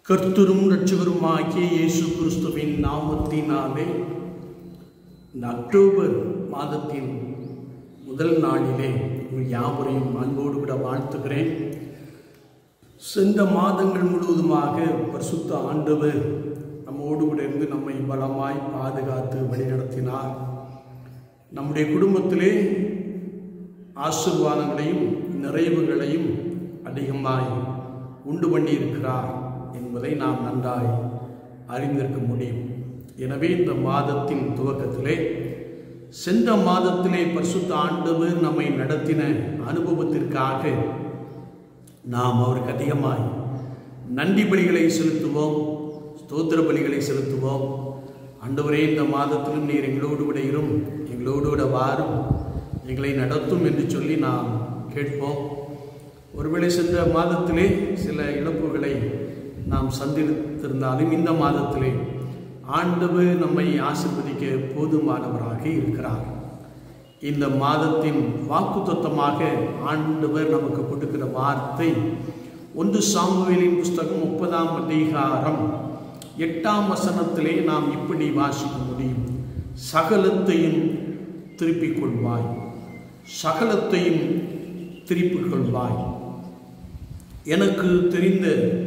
கர்த்தரும் இரட்சகருமாகிய இயேசு கிறிஸ்துவின் நாமத்தினாலே இந்த அக்டோபர் மாதத்தின் முதல் நாளிலே உங்கள் யாவரையும் அன்போடு விட வாழ்த்துகிறேன் சென்ற மாதங்கள் முழுவதுமாக பரிசுத்த ஆண்டவர் நம்மோடு கூட இருந்து நம்மை பலமாய் பாதுகாத்து வழிநடத்தினார் நம்முடைய குடும்பத்திலே ஆசீர்வாதங்களையும் நிறைவுகளையும் அதிகமாய் உண்டு பண்ணியிருக்கிறார் என்பதை நாம் நன்றாய் அறிந்திருக்க முடியும் எனவே இந்த மாதத்தின் துவக்கத்திலே சென்ற மாதத்திலே பரிசுத்த ஆண்டவர் நம்மை நடத்தின அனுபவத்திற்காக நாம் அவருக்கு அதிகமாய் நன்றி பலிகளை செலுத்துவோம் ஸ்தோத்திர பலிகளை செலுத்துவோம் ஆண்டவரே இந்த மாதத்திலும் நீர் எங்களோடு கூட இரும் எங்களோடு கூட வாரும் எங்களை நடத்தும் என்று சொல்லி நாம் கேட்போம் ஒருவேளை சென்ற மாதத்திலே சில இழப்புகளை நாம் சந்தித்திருந்தாலும் இந்த மாதத்திலே ஆண்டவர் நம்மை ஆசிர்வதிக்க போதுமானவராக இருக்கிறார் இந்த மாதத்தின் வாக்குத்தத்தமாக ஆண்டவர் நமக்கு கொடுக்கிற வார்த்தை ஒன்று சாமுவேலின் புஸ்தகம் முப்பதாம் அதிகாரம் எட்டாம் வசனத்திலே நாம் இப்படி வாசிக்க முடியும் சகலத்தையும் திருப்பிக் கொள்வாய் சகலத்தையும் திருப்பிக் கொள்வாய் எனக்கு தெரிந்த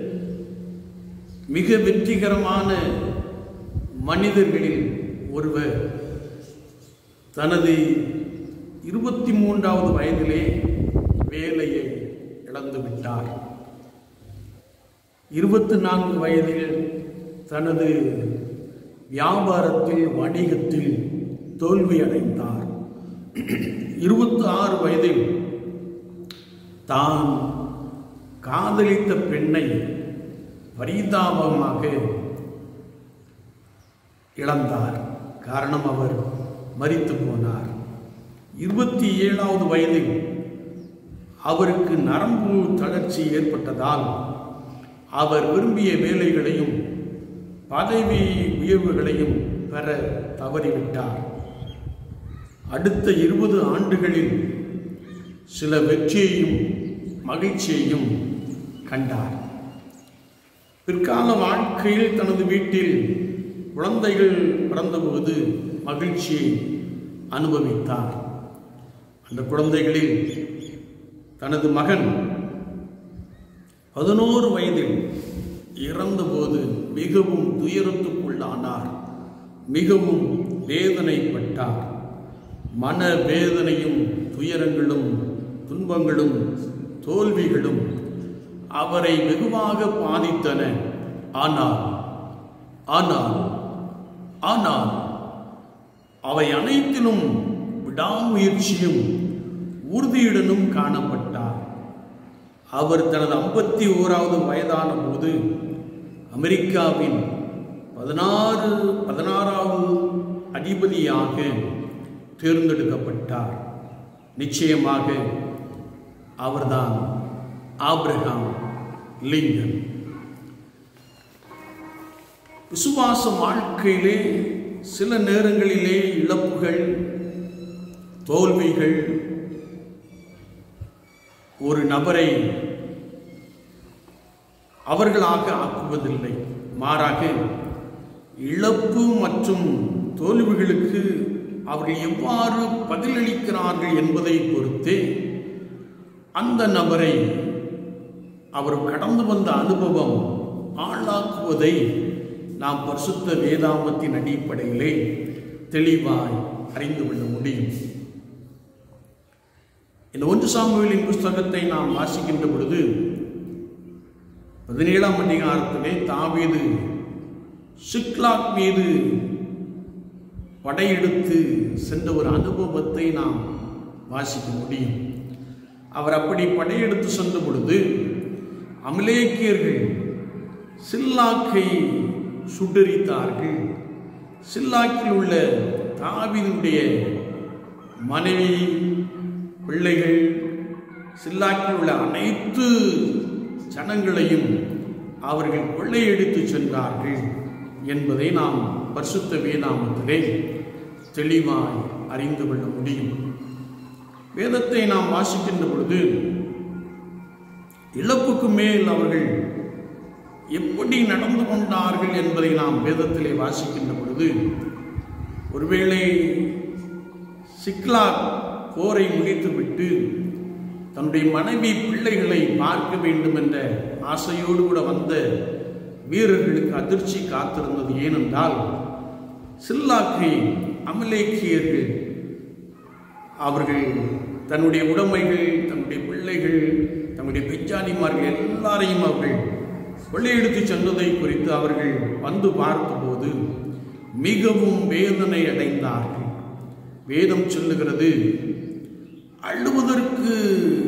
மிக வெற்றிகரமான மனிதர்களில் ஒருவர் தனது இருபத்தி மூன்றாவது வயதிலே வேலையை இழந்து விட்டார் இருபத்தி நான்கு வயதில் தனது வியாபாரத்தில் வணிகத்தில் தோல்வி அடைந்தார் இருபத்தி ஆறு வயதில் தான் காதலித்த பெண்ணை பரிதாபமாக இழந்தார் காரணம் அவர் மரித்து போனார் இருபத்தி ஏழாவது வயதில் அவருக்கு நரம்பு தளர்ச்சி ஏற்பட்டதால் அவர் விரும்பிய வேலைகளையும் பதவி உயர்வுகளையும் பெற தவறிவிட்டார் அடுத்த இருபது ஆண்டுகளில் சில வெற்றியையும் மகிழ்ச்சியையும் கண்டார் பிற்கால வாழ்க்கையில் தனது வீட்டில் குழந்தைகள் பிறந்தபோது மகிழ்ச்சியை அனுபவித்தார் அந்த குழந்தைகளில் தனது மகன் பதினோரு வயதில் இறந்தபோது மிகவும் துயரத்துக்குள்ளானார் மிகவும் வேதனைப்பட்டார் மன வேதனையும் துயரங்களும் துன்பங்களும் தோல்விகளும் அவரை வெகுவாக பாதித்தன ஆனால் ஆனால் ஆனால் அவை அனைத்திலும் விடாமுயற்சியும் உறுதியுடனும் காணப்பட்டார் அவர் தனது ஐம்பத்தி ஓராவது வயதான போது அமெரிக்காவின் பதினாறு பதினாறாவது அதிபதியாக தேர்ந்தெடுக்கப்பட்டார் நிச்சயமாக அவர்தான் ஆப்ரஹாம் லிங்கன் விசுவாச வாழ்க்கையிலே சில நேரங்களிலே இழப்புகள் தோல்விகள் ஒரு நபரை அவர்களாக ஆக்குவதில்லை மாறாக இழப்பு மற்றும் தோல்விகளுக்கு அவர்கள் எவ்வாறு பதிலளிக்கிறார்கள் என்பதை பொறுத்தே அந்த நபரை அவர் கடந்து வந்த அனுபவம் ஆளாக்குவதை நாம் பரிசுத்த வேதாமத்தின் அடிப்படையிலே தெளிவாய் அறிந்து கொள்ள முடியும் இந்த ஒன்று சாமுவேலின் புஸ்தகத்தை நாம் வாசிக்கின்ற பொழுது பதினேழாம் அதிகாரத்திலே தாவீது சிக்லாக் மீது படையெடுத்து சென்ற ஒரு அனுபவத்தை நாம் வாசிக்க முடியும் அவர் அப்படி படையெடுத்து சென்ற பொழுது அமலேக்கியர்கள் சில்லாக்கை சுட்டரித்தார்கள் சில்லாக்கில் உள்ள தாவினுடைய மனைவி பிள்ளைகள் சில்லாக்கில் உள்ள அனைத்து ஜனங்களையும் அவர்கள் கொள்ளையடித்து சென்றார்கள் என்பதை நாம் பரிசுத்த வேதாமத்திலே தெளிவாய் அறிந்து கொள்ள முடியும் வேதத்தை நாம் வாசிக்கின்ற பொழுது இழப்புக்கு மேல் அவர்கள் எப்படி நடந்து கொண்டார்கள் என்பதை நாம் வேதத்திலே வாசிக்கின்ற பொழுது ஒருவேளை சிக்லா போரை முடித்துவிட்டு தன்னுடைய மனைவி பிள்ளைகளை பார்க்க வேண்டும் என்ற ஆசையோடு கூட வந்த வீரர்களுக்கு அதிர்ச்சி காத்திருந்தது ஏனென்றால் சில்லாக்கை அமலேக்கியர்கள் அவர்கள் தன்னுடைய உடைமைகள் தன்னுடைய பிள்ளைகள் தன்னுடைய பெஞ்சானிமார்கள் எல்லாரையும் அவர்கள் கொள்ளையெடுத்து சென்றதை குறித்து அவர்கள் வந்து பார்த்தபோது மிகவும் வேதனை அடைந்தார்கள் வேதம் சொல்லுகிறது அழுவதற்கு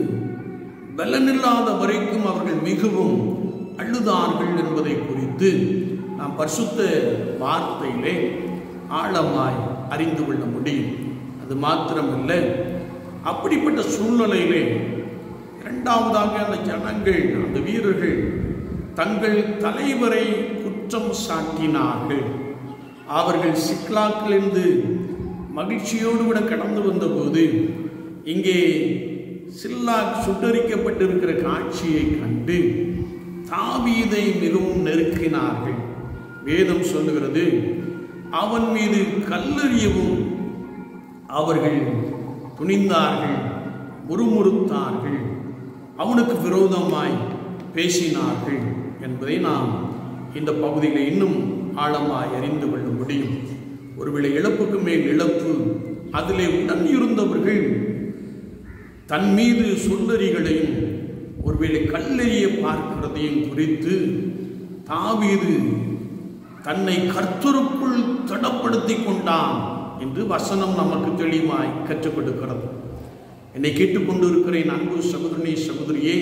பலனில்லாத வரைக்கும் அவர்கள் மிகவும் அழுதார்கள் என்பதை குறித்து நாம் பரிசுத்த வார்த்தையிலே ஆழமாய் அறிந்து கொள்ள முடியும் அது மாத்திரமல்ல அப்படிப்பட்ட சூழ்நிலையிலே இரண்டாவதாக அந்த ஜனங்கள் அந்த வீரர்கள் தங்கள் தலைவரை குற்றம் சாட்டினார்கள் அவர்கள் சிக்லாக்கிலிருந்து மகிழ்ச்சியோடு கூட கடந்து வந்தபோது இங்கே சில்லாக் சுட்டரிக்கப்பட்டிருக்கிற காட்சியை கண்டு தாவீதை மிகவும் நெருக்கினார்கள் வேதம் சொல்லுகிறது அவன் மீது கல்லெறியவும் அவர்கள் துணிந்தார்கள் முறுமுறுத்தார்கள் அவனுக்கு விரோதமாய் பேசினார்கள் என்பதை நாம் இந்த பகுதியில் இன்னும் ஆழமாய் அறிந்து கொள்ள முடியும் ஒருவேளை இழப்புக்கு மேல் இழப்பு அதிலே உடன் இருந்தவர்கள் தன் மீது சொல்லறிகளையும் ஒருவேளை கல்லெறிய பார்க்கிறதையும் குறித்து தாவீது தன்னை கர்த்தருக்குள் தடப்படுத்திக் கொண்டான் என்று வசனம் நமக்கு தெளிவாய் கற்றுக் கொடுக்கிறது என்னை கேட்டுக்கொண்டிருக்கிற என் அன்பு சகோதரனே சகோதரியே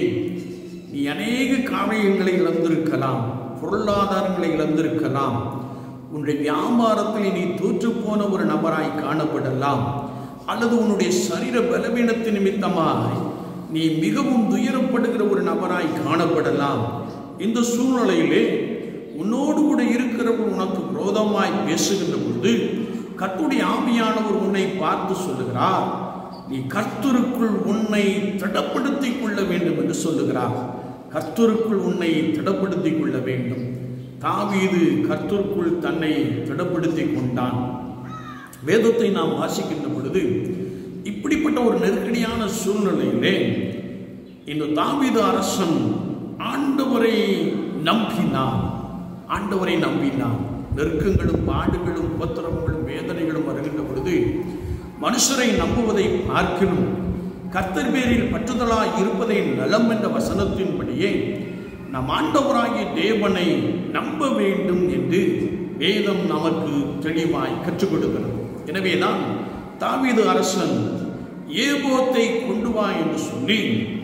நீ அநேக காரியங்களை இழந்திருக்கலாம் பொருளாதாரங்களை இழந்திருக்கலாம் உன்னுடைய வியாபாரத்தில் நீ தோற்று போன ஒரு நபராய் காணப்படலாம் அல்லது உன்னுடைய சரீர பலவீனத்தின் நிமித்தமாய் நீ மிகவும் துயரப்படுகிற ஒரு நபராய் காணப்படலாம் இந்த சூழ்நிலையிலே உன்னோடு கூட இருக்கிறவர் உனக்கு விரோதமாய் பேசுகின்ற பொழுது கர்த்துடைய ஆவியானவர் உன்னை பார்த்து சொல்லுகிறார் நீ கர்த்தருக்குள் உன்னை திடப்படுத்திக் கொள்ள வேண்டும் என்று சொல்லுகிறார் கர்த்தருக்குள் உன்னை திடப்படுத்திக் கொள்ள வேண்டும் தாவீது கர்த்தருக்குள் தன்னை திடப்படுத்திக் கொண்டான் வேதத்தை நாம் வாசிக்கின்ற பொழுது இப்படிப்பட்ட ஒரு நெருக்கடியான சூழ்நிலையிலே இந்த தாவீது அரசன் ஆண்டவரை நம்பினான் ஆண்டவரை நம்பினான் நெருக்கங்களும் பாடுகளும் உபத்திரவங்களும் வேதனைகளும் வருகின்ற பொழுது மனுஷரை நம்புவதை பார்க்கணும் கர்த்தர் பேரில் பற்றுதலாய் இருப்பதை நலம் என்ற வசனத்தின்படியே நம் ஆண்டவராகிய தேவனை நம்ப வேண்டும் என்று வேதம் நமக்கு தெளிவாய் கற்றுக் கொடுக்கிறது எனவேதான் தாவீது அரசன் ஏபோத்தை கொண்டு வா என்று சொல்லி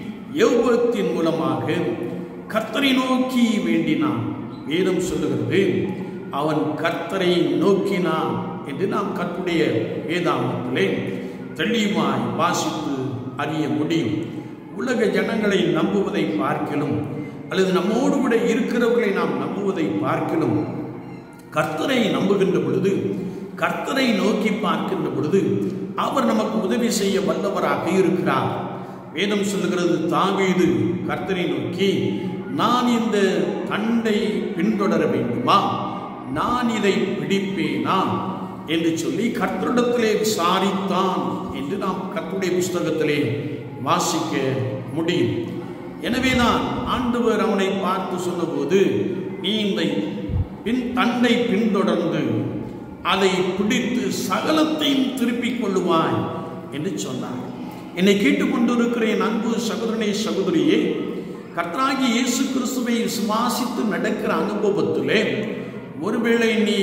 ஏபோத்தின் மூலமாக கர்த்தரை நோக்கி வேண்டினான் வேதம் சொல்லுகிறது அவன் கர்த்தரை நோக்கினான் என்று நாம் கற்புடைய வேதாந்தத்திலே தெளிவாய் வாசித்து அறிய முடியும் உலக ஜனங்களை நம்புவதை பார்க்கலும் அல்லது நம்மோடு கூட இருக்கிறவர்களை நாம் நம்புவதை பார்க்கலும் கர்த்தரை நம்புகின்ற பொழுது கர்த்தரை நோக்கி பார்க்கின்ற பொழுது அவர் நமக்கு உதவி செய்ய வல்லவராக இருக்கிறார் வேதம் சொல்லுகிறது தாவீது கர்த்தரை நோக்கி நான் இந்த தண்டை பின்தொடர வேண்டுமா நான் இதை பிடிப்பேனா என்று சொல்லி கர்த்தரிடத்திலே விசாரித்தான் என்று நாம் கர்த்தருடைய புஸ்தகத்திலே வாசிக்க முடியும் எனவே நான் ஆண்டவர் அவனை பார்த்து சொன்னபோது நீ இந்த பின் தண்டை பின்தொடர்ந்து அதை பிடித்து சகலத்தையும் திருப்பிக் கொள்ளுவாய் என்று சொன்னார் என்னை கேட்டுக்கொண்டிருக்கிற என் அன்பு சகோதரனை சகோதரியே கர்த்தராகி இயேசு கிறிஸ்துவை சுவாசித்து நடக்கிற அனுபவத்திலே ஒருவேளை நீ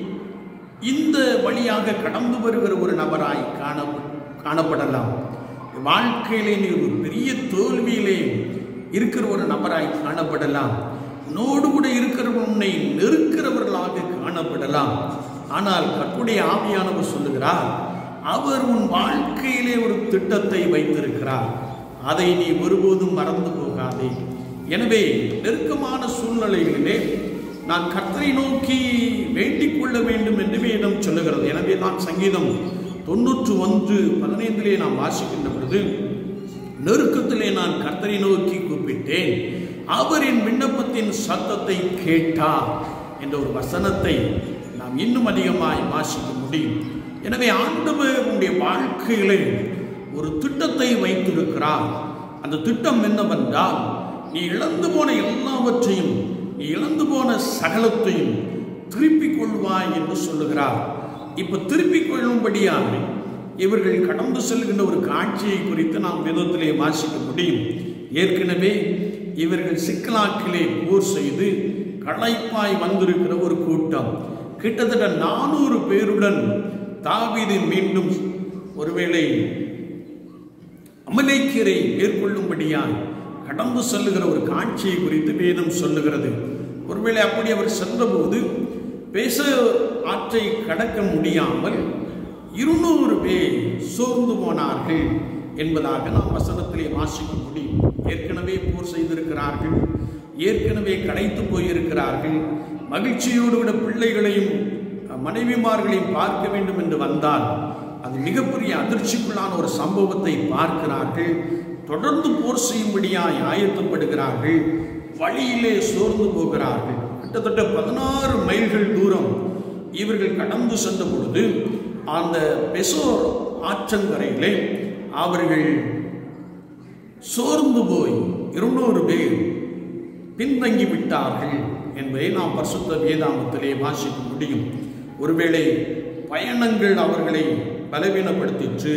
இந்த வழியாக கடந்து வருகிற ஒரு நபராய் காண காணப்படலாம் வாழ்க்கையிலே நீ ஒரு பெரிய தோல்வியிலே இருக்கிற ஒரு நபராய் காணப்படலாம் உன்னோடு கூட இருக்கிற உன்னை நெருக்கிறவர்களாக காணப்படலாம் ஆனால் கற்புடைய ஆவியானவர் சொல்லுகிறார் அவர் உன் வாழ்க்கையிலே ஒரு திட்டத்தை வைத்திருக்கிறார் அதை நீ ஒருபோதும் மறந்து போகாதே எனவே நெருக்கமான சூழ்நிலைகளிலே நான் கர்த்தரை நோக்கி வேண்டிக் கொள்ள வேண்டும் என்று வேதம் சொல்லுகிறது எனவே தான் சங்கீதம் தொண்ணூற்று ஒன்று பதினைந்திலே நாம் வாசிக்கின்ற பொழுது நெருக்கத்திலே நான் கர்த்தரை நோக்கி கூப்பிட்டேன் அவரின் விண்ணப்பத்தின் சத்தத்தை கேட்டார் என்ற ஒரு வசனத்தை நாம் இன்னும் அதிகமாய் வாசிக்க முடியும் எனவே ஆண்டவர் உடைய வாழ்க்கையிலே ஒரு திட்டத்தை வைத்திருக்கிறார் அந்த திட்டம் என்னவென்றால் நீ இழந்து போன எல்லாவற்றையும் நீ இழந்து போன சகலத்தையும் திருப்பிக் கொள்வாய் என்று சொல்லுகிறார் இப்ப திருப்பிக் கொள்ளும்படியாக இவர்கள் கடந்து செல்கின்ற ஒரு காட்சியை குறித்து நாம் விதத்திலே வாசிக்க முடியும் ஏற்கனவே இவர்கள் சிக்கலாக்கிலே போர் செய்து களைப்பாய் வந்திருக்கிற ஒரு கூட்டம் கிட்டத்தட்ட நானூறு பேருடன் தாவீது மீண்டும் ஒருவேளை அமலேக்கியரை மேற்கொள்ளும்படியாய் கடந்து செல்லுகிற ஒரு காட்சியை குறித்து வேதம் சொல்லுகிறது ஒருவேளை அப்படி அவர் சென்றபோது பேச ஆற்றை கடக்க முடியாமல் இருநூறு பேர் சோர்ந்து போனார்கள் என்பதாக நாம் வசனத்திலே வாசிக்க முடியும் ஏற்கனவே போர் செய்திருக்கிறார்கள் ஏற்கனவே களைத்து போயிருக்கிறார்கள் மகிழ்ச்சியோடு விட பிள்ளைகளையும் மனைவிமார்களையும் பார்க்க வேண்டும் என்று வந்தால் அது மிகப்பெரிய அதிர்ச்சிக்குள்ளான ஒரு சம்பவத்தை பார்க்கிறார்கள் தொடர்ந்து போர் செய்யும்படியாய் ஆயத்தப்படுகிறார்கள் வழியிலே சோர்ந்து போகிறார்கள் கிட்டத்தட்ட பதினாறு மைல்கள் தூரம் இவர்கள் கடந்து சென்ற பொழுது அந்த பெசோர் ஆற்றங்கரையிலே அவர்கள் சோர்ந்து போய் இருநூறு பேர் பின்தங்கி விட்டார்கள் என்பதை நாம் பரிசுத்த வேதாமத்திலே வாசிக்க முடியும் ஒருவேளை பயணங்கள் அவர்களை பலவீனப்படுத்திற்று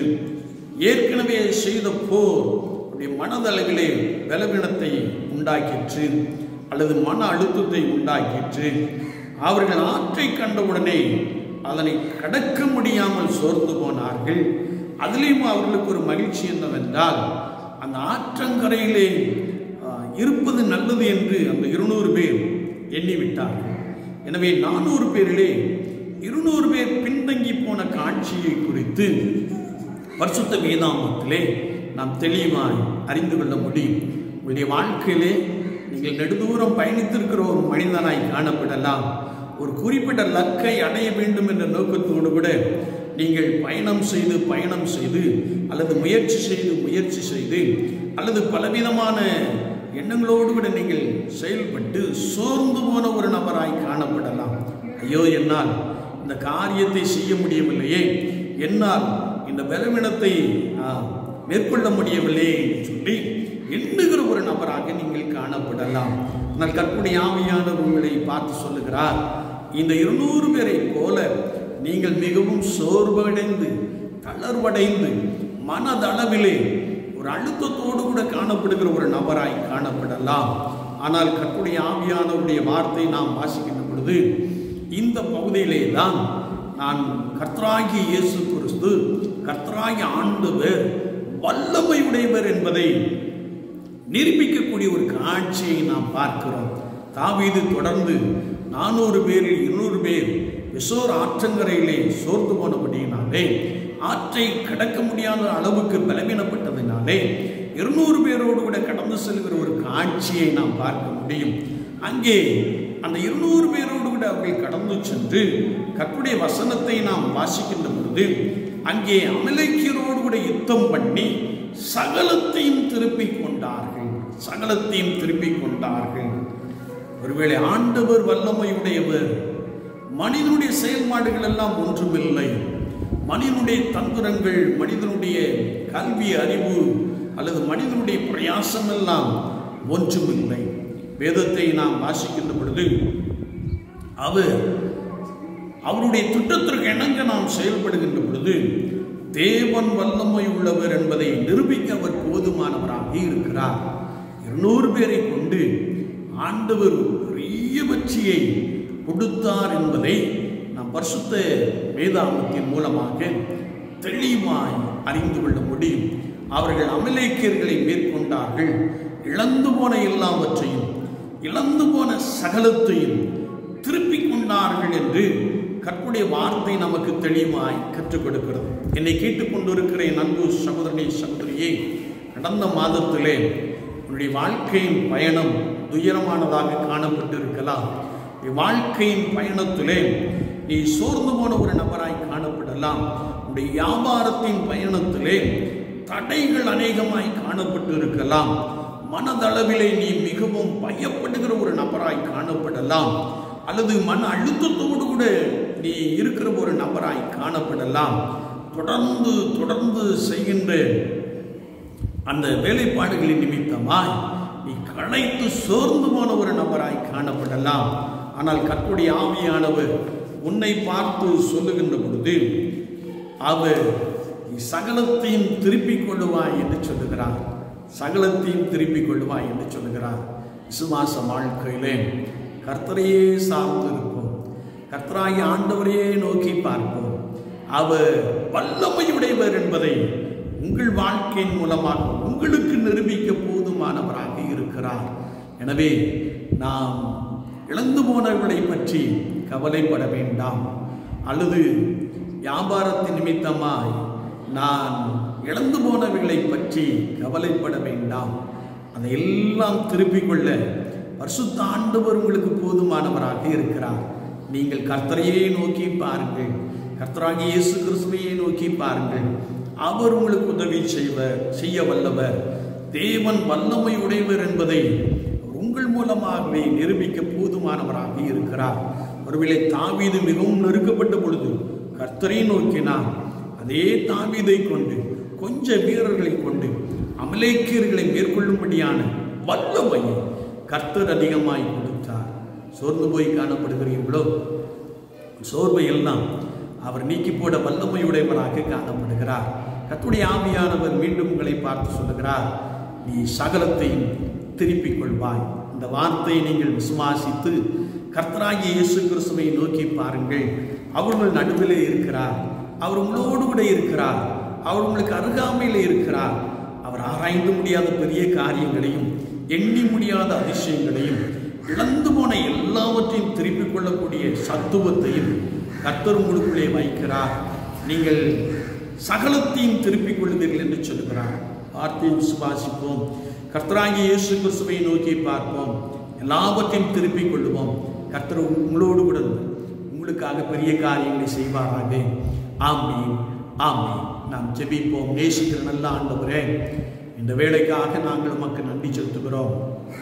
ஏற்கனவே செய்த போர் அவருடைய மனதளவிலே பலவீனத்தை உண்டாக்கிற்று அல்லது மன அழுத்தத்தை உண்டாக்கிற்று அவர்கள் ஆற்றை கண்டவுடனே அதனை கடக்க முடியாமல் சோர்ந்து போனார்கள் அதிலேயும் அவர்களுக்கு ஒரு மகிழ்ச்சி என்னவென்றால் அந்த ஆற்றங்கரையிலே ஆ, இருப்பது நல்லது என்று அந்த இருநூறு பேர் எண்ணிவிட்டார்கள் எனவே நானூறு பேரிலே இருநூறு பேர் பின்தங்கி போன காட்சியை குறித்து பரிசுத்த வேதாமத்திலே நாம் தெளிவாய் அறிந்து கொள்ள முடியும் உங்களுடைய வாழ்க்கையிலே நீங்கள் நெடுதூரம் பயணித்திருக்கிற ஒரு மனிதனாய் காணப்படலாம் ஒரு குறிப்பிட்ட லக்கை அடைய வேண்டும் என்ற நோக்கத்தோடு கூட நீங்கள் பயணம் செய்து பயணம் செய்து அல்லது முயற்சி செய்து முயற்சி செய்து அல்லது பலவிதமான எண்ணங்களோடு கூட நீங்கள் செயல்பட்டு சோர்ந்து போன ஒரு நபராய் காணப்படலாம் ஐயோ என்னால் இந்த காரியத்தை செய்ய முடியவில்லையே என்னால் இந்த பலவீனத்தை ஆ, மேற்கொள்ள முடியவில்லையே என்று சொல்லி எண்ணுகிற ஒரு நபராக நீங்கள் காணப்படலாம் ஆனால் கற்புடைய ஆவியானவர் உங்களை பார்த்து சொல்லுகிறார் இந்த இருநூறு பேரை போல நீங்கள் மிகவும் சோர்வடைந்து தளர்வடைந்து மனதளவிலே ஒரு அழுத்தத்தோடு கூட காணப்படுகிற ஒரு நபராய் காணப்படலாம் ஆனால் கற்புடைய ஆவியானவருடைய வார்த்தை நாம் வாசிக்கின்ற பொழுது இந்த பகுதியிலே தான் நான் கர்த்தராகிய இயேசு கிறிஸ்து கர்த்தராகிய ஆண்டவர் வல்லமை உடையவர் என்பதை நிரூபிக்கக்கூடிய ஒரு காட்சியை நாம் பார்க்கிறோம் தாவீது தொடர்ந்து நானூறு பேரில் இருநூறு பேர் விசோர் ஆற்றங்கரையிலே சோர்ந்து போனபடியினாலே ஆற்றை கடக்க முடியாத அளவுக்கு பலவீனப்பட்டதினாலே இருநூறு பேரோடு கூட கடந்து செல்கிற ஒரு காட்சியை நாம் பார்க்க முடியும் அங்கே அந்த இருநூறு பேரோடு கூட அவர்கள் கடந்து சென்று கற்புடைய வசனத்தை நாம் வாசிக்கின்ற பொழுது அங்கே அமலேக்கியரோடு கூட யுத்தம் பண்ணி சகலத்தையும் திருப்பிக் கொண்டார்கள் சகலத்தையும் திருப்பிக் கொண்டார்கள் ஒருவேளை ஆண்டவர் வல்லமையுடையவர் மனிதனுடைய செயல்பாடுகள் எல்லாம் ஒன்றுமில்லை மனிதனுடைய தந்திரங்கள் மனிதனுடைய கல்வி அறிவு அல்லது மனிதனுடைய பிரயாசம் எல்லாம் ஒன்றுமில்லை வேதத்தை நாம் வாசிக்கின்ற பொழுது அவர் அவருடைய திட்டத்திற்கு இணங்க நாம் செயல்படுகின்ற பொழுது தேவன் வல்லமை உள்ளவர் என்பதை நிரூபிக்க அவர் போதுமானவராக இருக்கிறார் இருநூறு பேரை கொண்டு ஆண்டவர் பெரிய வெற்றியை கொடுத்தார் என்பதை நாம் பரிசுத்த வேதாமத்தின் மூலமாக தெளிவாய் அறிந்து கொள்ள முடியும் அவர்கள் அமலேக்கியர்களை மேற்கொண்டார்கள் இழந்து போன எல்லாவற்றையும் இழந்து போன சகலத்தையும் திருப்பிக் கொண்டார்கள் என்று கற்புடைய வார்த்தை நமக்கு தெளிவாய் கற்றுக் கொடுக்கிறது என்னை கேட்டுக்கொண்டிருக்கிற என் அன்பு சகோதரனே சகோதரியே கடந்த மாதத்திலே உன்னுடைய வாழ்க்கையின் பயணம் துயரமானதாக காணப்பட்டிருக்கலாம் உன்னுடைய வாழ்க்கையின் பயணத்திலே நீ சோர்ந்து போன ஒரு நபராய் காணப்படலாம் உன்னுடைய வியாபாரத்தின் பயணத்திலே தடைகள் அநேகமாய் காணப்பட்டு இருக்கலாம் மனதளவிலே நீ மிகவும் பயப்படுகிற ஒரு நபராய் காணப்படலாம் அல்லது மன அழுத்தத்தோடு கூட நீ இருக்கிற ஒரு நபராய் காணப்படலாம் தொடர்ந்து தொடர்ந்து செய்கின்ற அந்த வேலைப்பாடுகளின் நிமித்தமாய் நீ களைத்து சோர்ந்து போன ஒரு நபராய் காணப்படலாம் ஆனால் கர்த்தருடைய ஆவியானவர் உன்னை பார்த்து சொல்லுகின்ற பொழுது அவர் நீ சகலத்தையும் திருப்பிக் கொள்ளுவாய் என்று சொல்லுகிறார் சகலத்தையும் திருப்பிக் கொள்ளுவாய் என்று சொல்லுகிறார் விசுவாச வாழ்க்கையிலே கர்த்தரையே சார்ந்து இருப்போம் கர்த்தராகி ஆண்டவரையே நோக்கி பார்ப்போம் அவர் வல்லமையுடையவர் என்பதை உங்கள் வாழ்க்கையின் மூலமாக உங்களுக்கு நிரூபிக்க போதுமானவராக இருக்கிறார் எனவே நாம் இழந்து போனவர்களை பற்றி கவலைப்பட வேண்டாம் அல்லது வியாபாரத்தின் நிமித்தமாய் நான் இழந்து போனவைகளை பற்றி கவலைப்பட வேண்டாம் அதையெல்லாம் திருப்பிக் கொள்ள பரிசுத்த ஆண்டவர் உங்களுக்கு போதுமானவராக இருக்கிறார் நீங்கள் கர்த்தரையே நோக்கி பாருங்கள் கர்த்தராகிய இயேசு கிறிஸ்துவையே நோக்கி பாருங்கள் அவர் உங்களுக்கு உதவி செய்வர் செய்ய வல்லவர் தேவன் வல்லமை உடையவர் என்பதை உங்கள் மூலமாகவே நிரூபிக்க போதுமானவராக இருக்கிறார் ஒருவேளை தாவீது மிகவும் நெருக்கப்பட்ட பொழுது கர்த்தரை நோக்கினார் அதே தாவீதை கொண்டு கொஞ்ச வீரர்களை கொண்டு அமலேக்கியர்களை மேற்கொள்ளும்படியான வல்லமையை கர்த்தர் அதிகமாய் கொடுத்தார் சோர்ந்து போய் காணப்படுகிறீர்களோ சோர்வை எல்லாம் அவர் நீக்கி போட வல்லமையுடையவராக காணப்படுகிறார் கர்த்தருடைய ஆவியானவர் மீண்டும் உங்களை பார்த்து சொல்லுகிறார் நீ சகலத்தையும் திருப்பிக் கொள்வாய் இந்த வார்த்தையை நீங்கள் விசுவாசித்து கர்த்தராகிய இயேசு கிறிஸ்துவை நோக்கி பாருங்கள் அவர்கள் நடுவிலே இருக்கிறார் அவர் உங்களோடு கூட இருக்கிறார் அவர் உங்களுக்கு அருகாமையில் இருக்கிறார் அவர் ஆராய்ந்து முடியாத பெரிய காரியங்களையும் எண்ணி முடியாத அதிசயங்களையும் இழந்து போன எல்லாவற்றையும் திருப்பிக் கொள்ளக்கூடிய சத்துவத்தையும் கர்த்தர் உங்களுக்குள்ளே வைக்கிறார் நீங்கள் சகலத்தையும் திருப்பிக் கொள்வீர்கள் என்று சொல்கிறார் வார்த்தையை விசுவாசிப்போம் கர்த்தராகிய இயேசு கிறிஸ்துவை நோக்கி பார்ப்போம் எல்லாவற்றையும் திருப்பிக் கொள்ளுவோம் கர்த்தர் உங்களோடு கூட இருந்து உங்களுக்காக பெரிய காரியங்களை செய்வாராக ஆமீன் ஆமீன் நாம் ஜெபிப்போம் நேசிக்கிற நல்ல ஆண்டவரே இந்த வேலைக்காக நாங்கள் உமக்கு நன்றி செலுத்துகிறோம்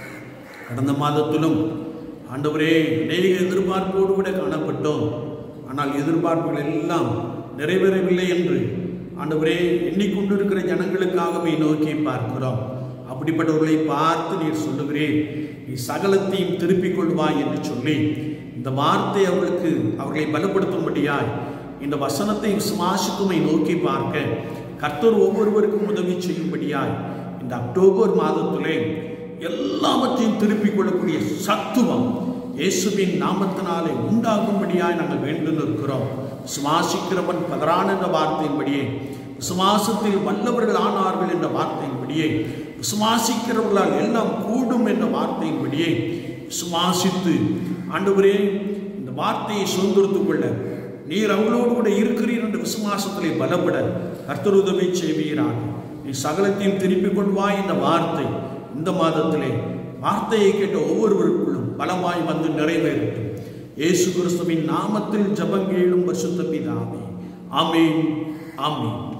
கடந்த மாதத்திலும் ஆண்டவரே அநேக எதிர்பார்ப்போடு கூட காணப்பட்டோம் ஆனால் எதிர்பார்ப்புகள் எல்லாம் நிறைவேறவில்லை என்று ஆண்டவரே எண்ணிக்கொண்டிருக்கிற ஜனங்களுக்காகவே நோக்கி பார்க்கிறோம் அப்படிப்பட்டவர்களை பார்த்து நீர் சொல்லுகிறேன் நீ சகலத்தையும் திருப்பிக் கொள்வாய் என்று சொல்லி இந்த வார்த்தை அவர்களுக்கு அவர்களை பலப்படுத்தும்படியாய் இந்த வசனத்தை விசுவாசிக்குமை நோக்கி பார்க்க கர்த்தர் ஒவ்வொருவருக்கும் உதவி செய்யும்படியாய் இந்த அக்டோபர் மாதத்திலே எல்லாவற்றையும் திருப்பிக் கொள்ளக்கூடிய சத்துவம் இயேசுவின் நாமத்தினாலே உண்டாகும்படியாய் நாங்கள் வேண்டும் இருக்கிறோம் சுவாசிக்கிறவன் பதறான் என்ற வார்த்தையின்படியே விசுவாசத்தில் வல்லவர்கள் ஆனார்கள் என்ற வார்த்தையின்படியே விசுவாசிக்கிறவர்களால் எல்லாம் கூடும் என்ற வார்த்தையின்படியே விசுவாசித்து ஆண்டவரே இந்த வார்த்தையை சுதந்திரத்துக் கொள்ள நீர் அவங்களோடு கூட இருக்கிறீர் என்ற விசுவாசத்திலே பலப்பட கர்த்தர் உதவி செய்வீராக நீ சகலத்தையும் திருப்பிக் கொள்வாய் என்ற வார்த்தை இந்த மாதத்திலே வார்த்தையை கேட்ட ஒவ்வொருவருக்குள்ளும் பலமாய் வந்து நிறைவேறட்டும் இயேசு கிறிஸ்துவின் நாமத்தில் ஜபங்கேளும் பரிசுத்த பிதாவே ஆமீன் ஆமீன்